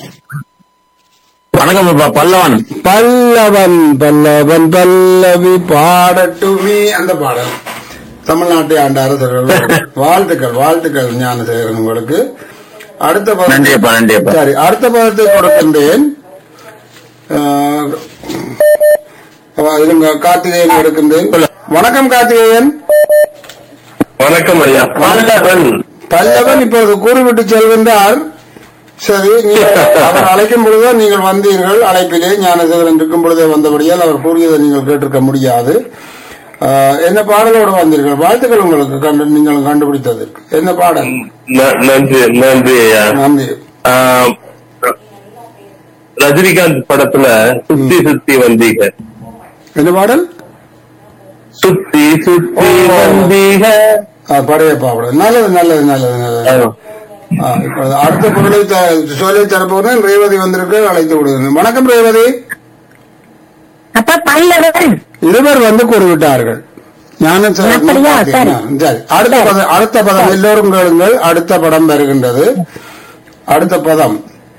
வணக்கம் அப்பா பல்லவன் பல்லவன் பல்லவன் பல்லவி பாடட்டுமே அந்த பாடல் தமிழ்நாட்டை ஆண்ட அரசர்கள் வாழ்த்துக்கள் வாழ்த்துக்கள் ஞானசேகரன் உங்களுக்கு அடுத்த பதம் நன்றி அப்பா நன்றி அப்பா சரி அடுத்த பதத்தை கொடுக்கின்றேன் ஆஹ், இருங்க கார்த்திகேயன் எடுக்கின்றேன் வணக்கம் கார்த்திகேயன் வணக்கம் ஐயா பல்லவன் பல்லவன் இப்பொழுது கூறிவிட்டு செல்கின்றார் சரி நீங்கள் அவர் அழைக்கும் பொழுதுதான் நீங்கள் வந்தீர்கள் அழைப்பிலே ஞானசேகரன் இருக்கும் பொழுதே வந்தபடியால் அவர் கூறியதை நீங்கள் கேட்டிருக்க முடியாது ஆஹ், என்ன பாடலோடு வந்தீர்கள் வாழ்த்துக்கள் உங்களுக்கு கண்டு நீங்கள் கண்டுபிடித்ததற்கு என்ன பாடல் ந- நன்றி நன்றி ஐயா நன்றி ஆஹ், ரஜினிகாந்த் படத்துல சுத்தி சுத்தி வந்தீங்க என்ன பாடல் சுத்தி சுத்தி ஓ. வந்தீங்க ஆஹ், படைய பாடல் நல்லது நல்லது நல்லது நல்லது ஆஹ். ஆஹ், இப்பொழுது அடுத்த பொருளை த- சொல்லி தரப்போகிறேன் ரேவதி வந்திருக்கு அழைத்து விடுகிறேன் வணக்கம் ரேவதி அப்ப பல்லவன் இருவர் வந்து கூறிவிட்டார்கள் ஞான ச- அப்படியா? சரி. சரி அடுத்த பதம் அடுத்த பதம் எல்லோரும் கேளுங்கள் அடுத்த படம் வருகின்றது அடுத்த பதம்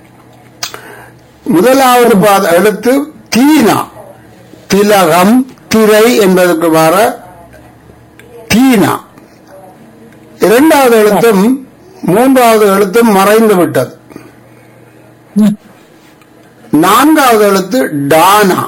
முதலாவது பத எழுத்து தீனா திலகம் திரை என்பதற்கு வர தீனா இரண்டாவது எழுத்தும் மூன்றாவது எழுத்தும் மறைந்து விட்டது நான்காவது எழுத்து டானா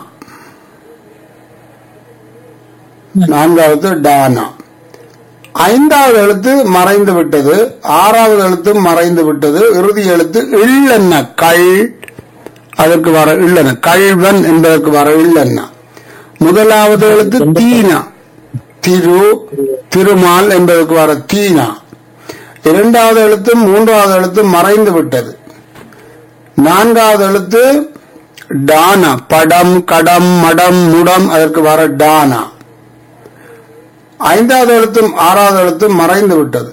நான்காவது டானா ஐந்தாவது எழுத்து மறைந்து விட்டது ஆறாவது எழுத்து மறைந்து விட்டது இறுதி எழுத்து இல்லென்ன கள் அதற்கு வர இல்லென்ன கள்வன் என்பதற்கு வர இல்லென்ன முதலாவது எழுத்து தீனா திரு திருமால் என்பதற்கு வர தீனா இரண்டாவது எழுத்து மூன்றாவது எழுத்து மறைந்து விட்டது நான்காவது எழுத்து டானா படம் கடம் மடம் முடம் அதற்கு வர டானா ஐந்தாவது எழுத்தும் ஆறாவது எழுத்தும் மறைந்து விட்டது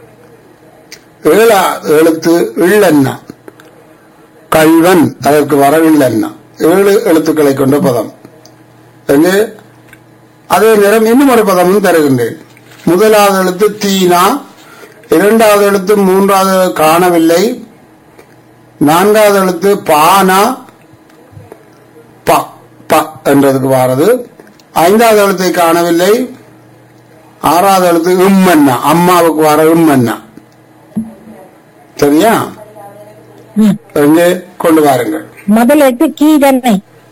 ஏழாவது எழுத்து இல்லென்ன கல்வன் அதற்கு வர இல்லென்ன ஏழு எழுத்துக்களை கொண்ட பதம் எங்கே அதே நேரம் இன்னும் ஒரு பதமும் தருகின்றேன் முதலாவது எழுத்து தீனா இரண்டாவது எழுத்து மூன்றாவது காணவில்லை நான்காவது எழுத்து பானா ப ப என்றதுக்கு வாரது ஐந்தாவது எழுத்தை காணவில்லை ஆறாவது எழுத்து உம்மன்னா அம்மாவுக்கு வர உம்மன்னா சரியா ம். எங்கே கொண்டு வாருங்கள் முதல் எழுத்து கீ தானே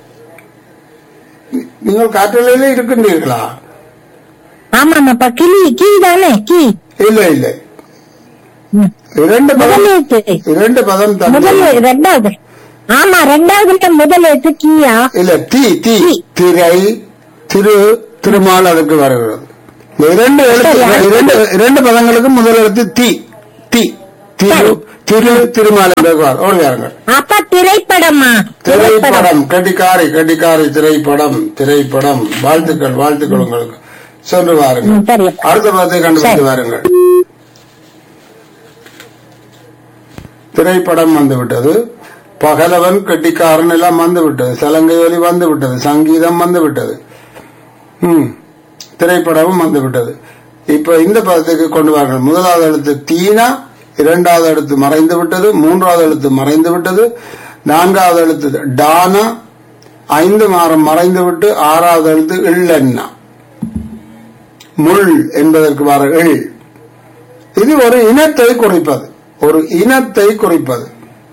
நீங்கள் காற்றலையில இருக்கின்றீர்களா ஆமாமாப்பா கிளி கீ தானே கீ இல்லை இல்லை ம். இரண்டு முதல் பதம் எழுத்து இரண்டு பதம் முதல் தந்து ரெண்டாவது ஆமா ரெண்டாவதுல முதல் எழுத்து கீயா இல்ல தீ தீ தீ. திரை திரு திருமால் அதுக்கு வருகிறது இந்த இரண்டு எழுத்து சரி. இரண்டு இரண்டு பதங்களுக்கு முதல் எழுத்து தீ தீ திரு சரி. திரு திருமால் என்பதற்கு வரும். ஓடி வாருங்கள் அப்பா திரைப்படமா திரைப்படம் கட்டிக்காரி கட்டிக்காரி திரைப்படம் திரைப்படம் வாழ்த்துக்கள் வாழ்த்துக்கள் உங்களுக்கு சென்று வாருங்கள் ம், சரி. அடுத்த பதத்தை கண்டுபிடித்து சரி. வாருங்கள் திரைப்படம் வந்து விட்டது பகலவன் கெட்டிக்காரன் எல்லாம் வந்து விட்டது சலங்கை ஒலி வந்து விட்டது சங்கீதம் வந்து விட்டது ம் திரைப்படமும் வந்து விட்டது இப்ப இந்த பதத்துக்கு கொண்டு வாருங்கள் முதலாவது எழுத்து தீனா இரண்டாவது எழுத்து மறைந்து விட்டது மூன்றாவது எழுத்து மறைந்து விட்டது நான்காவது எழுத்து டானா ஐந்து மாறம் மறைந்து விட்டு ஆறாவது எழுத்து இல்லென்னா முள் என்பதற்கு வர இல் இது ஒரு இனத்தை குறிப்பது ஒரு இனத்தை குறிப்பது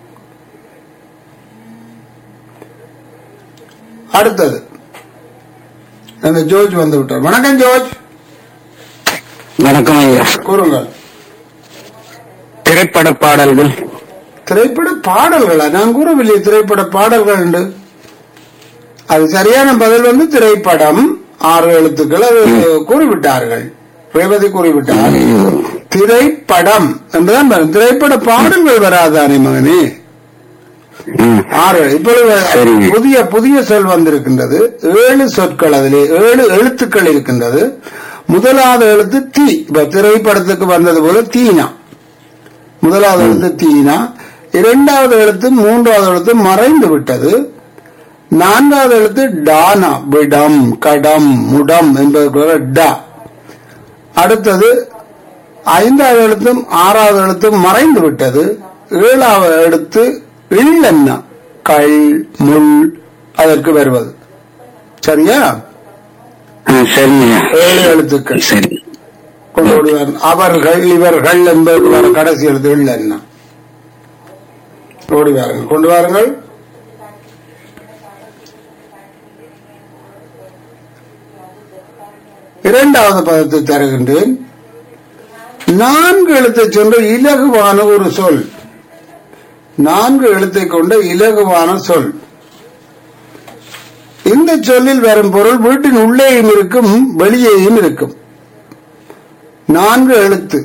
அடுத்தது அந்த ஜோர்ஜ் வந்து விட்டார் வணக்கம் ஜோர்ஜ் வணக்கம் ஐயா கூறுங்கள் திரைப்பட பாடல்கள் திரைப்பட பாடல்களா நான் கூறவில்லை திரைப்பட பாடல்கள் உண்டு அது சரியான பதில் வந்து திரைப்படம் ஆறு எழுத்துக்கள் அது கூறிவிட்டார்கள் ரேவதி கூறிவிட்டார் திரைப்படம் என்றுதான் வரும் திரைப்பட பாடல்கள் வராதானே மகனே ம். ஆறு இப்பொழுது சரிங்க. புதிய புதிய சொல் வந்திருக்கின்றது ஏழு சொற்கள் அதிலே ஏழு எழுத்துக்கள் இருக்கின்றது முதலாவது எழுத்து தீ இப்ப திரைப்படத்துக்கு வந்தது போல தீனா முதலாவது எழுத்து தீனா இரண்டாவது எழுத்து மூன்றாவது எழுத்து மறைந்து விட்டது நான்காவது எழுத்து டானா விடம் கடம் முடம் என்பதற்கு டா அடுத்தது ஐந்தாவது எழுத்தும் ஆறாவது எழுத்தும் மறைந்து விட்டது ஏழாவது எழுத்து இல் என்ன கள் முள் அதற்கு வருவது சரியா ம், சரிங்க ஏழு எழுத்துக்கள் சரி கொண்டு வருவார் அவர்கள் இவர்கள் என்பது வர கடைசி எழுத்து இல் என்ன ஓடி வாருங்கள் கொண்டு வாருங்கள் இரண்டாவது பதத்தை தருகின்றேன் நான்கு எழுத்தை சென்ற இலகுவான ஒரு சொல் நான்கு எழுத்தை கொண்ட இலகுவான சொல் இந்த சொல்லில் வரும் பொருள் வீட்டின் உள்ளேயும் இருக்கும் வெளியேயும் இருக்கும் நான்கு எழுத்து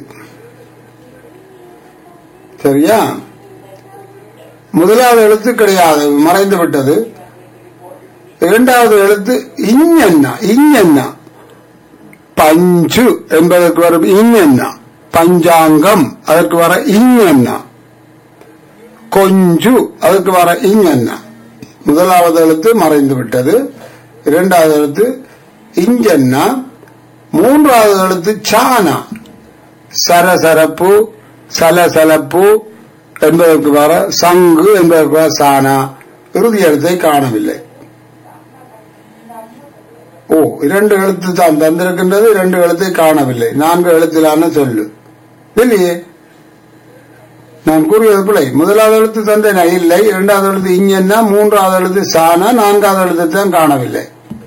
சரியா முதலாவது எழுத்து கிடையாது மறைந்து விட்டது இரண்டாவது எழுத்து இஞ்சன்னா இஞ்சன்னா பஞ்சு என்பதற்கு வரும் இஞ்சன்னா பஞ்சாங்கம் அதற்கு வர இஞ்சன்னா கொஞ்சு அதற்கு வர இஞ்சன்னா முதலாவது எழுத்து மறைந்து விட்டது இரண்டாவது எழுத்து இஞ்சன்னா மூன்றாவது எழுத்து சானா சரசரப்பு சலசலப்பு என்பதற்கு வர சங்கு என்பதற்கு வர சானா இறுதி எழுத்தை காணவில்லை ஓ இரண்டு எழுத்து தான் தந்திருக்கின்றது இரண்டு எழுத்தை காணவில்லை நான்கு எழுத்திலான சொல்லு இல்லையே நான் கூறியது பிள்ளை முதலாவது எழுத்து தந்தேனா இல்லை இரண்டாவது எழுத்து இங்கன்னா மூன்றாவது எழுத்து சானா நான்காவது எழுத்தை தான் காணவில்லை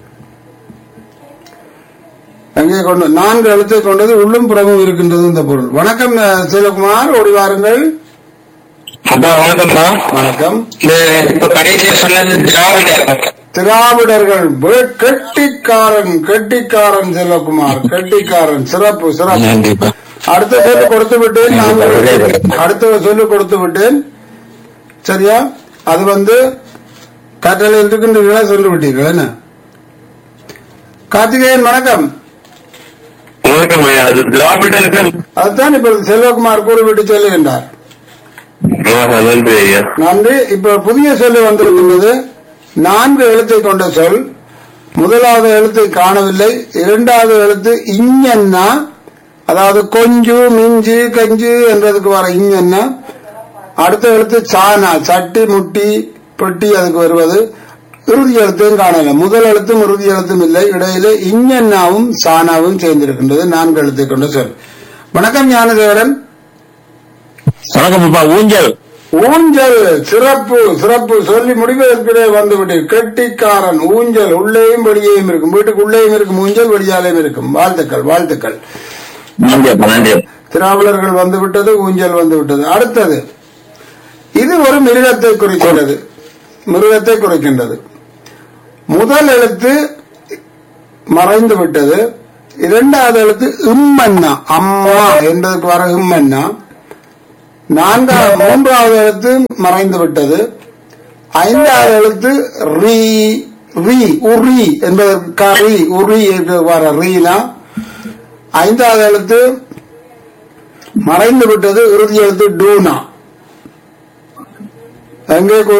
எங்கே கொண்டு நான்கு எழுத்தை கொண்டது உள்ளும் புறமும் இருக்கின்றது இந்த பொருள் வணக்கம் அஹ், சிவகுமார் ஓடி வாருங்கள் அப்பா வணக்கம்ப்பா வணக்கம் இந்த இப்ப கடைசியா சொன்னது திராவிடர் திராவிடர்கள் வே- கெட்டிக்காரன் கெட்டிக்காரன் செல்வகுமார் கெட்டிக்காரன் சிறப்பு சிறப்பு நன்றிப்பா அடுத்த சொல்லு கொடுத்து விட்டேன் நான் அடுத்த சொல்லு கொடுத்து விட்டேன் சரியா அது வந்து கட்டளை இருக்கின்றீர்களா சொல்லி விட்டீர்கள் என்ன கார்த்திகேயன் வணக்கம் வணக்கம் ஐயா அது திராவிடர்கள் அதுதான் இப்ப செல்வகுமார் கூறிவிட்டு சொல்லுகின்றார் ஆஹா, நன்றி ஐயா நன்றி இப்ப புதிய சொல்லு வந்திருக்கின்றது நான்கு எழுத்தை கொண்ட சொல் முதலாவது எழுத்தை காணவில்லை இரண்டாவது எழுத்து இஞ்சன்னா அதாவது கொஞ்சு மிஞ்சு கஞ்சு என்பதுக்கு வர இஞ்சன்னா அடுத்த எழுத்து சானா சட்டி முட்டி பெட்டி அதுக்கு வருவது இறுதி எழுத்தையும் காணல முதல் எழுத்தும் இறுதி எழுத்தும் இல்லை இடையிலே இஞ்சன்னாவும் சானாவும் சேர்ந்திருக்கின்றது நான்கு எழுத்தை கொண்ட சொல் வணக்கம் ஞானதேவரன் வணக்கம் அப்பா ஊஞ்சல் ஊஞ்சல் சிறப்பு சிறப்பு சொல்லி முடிவதற்கிடையே வந்து விட்டீர் கெட்டிக்காரன் ஊஞ்சல் உள்ளேயும் வெளியேயும் இருக்கும் வீட்டுக்கு உள்ளேயும் இருக்கும் ஊஞ்சல் வெளியாலையும் இருக்கும் வாழ்த்துக்கள் வாழ்த்துக்கள் நன்றி அப்பா நன்றி திராவிடர்கள் வந்து விட்டது ஊஞ்சல் வந்து விட்டது அடுத்தது இது ஒரு மிருகத்தை குறிக்கின்றது மிருகத்தை குறிக்கின்றது முதல் எழுத்து மறைந்து விட்டது இரண்டாவது எழுத்து இம்மன்னா அம்மா என்பதற்கு வர இம்மன்னா நான்காவது மூன்றாவது எழுத்து மறைந்து விட்டது ஐந்தாவது எழுத்து ரீ ரீ உரி என்பதற்கு கரி உரி என்று வர ரீனா ஐந்தாவது எழுத்து மறைந்து விட்டது இறுதி எழுத்து டூனா எங்கே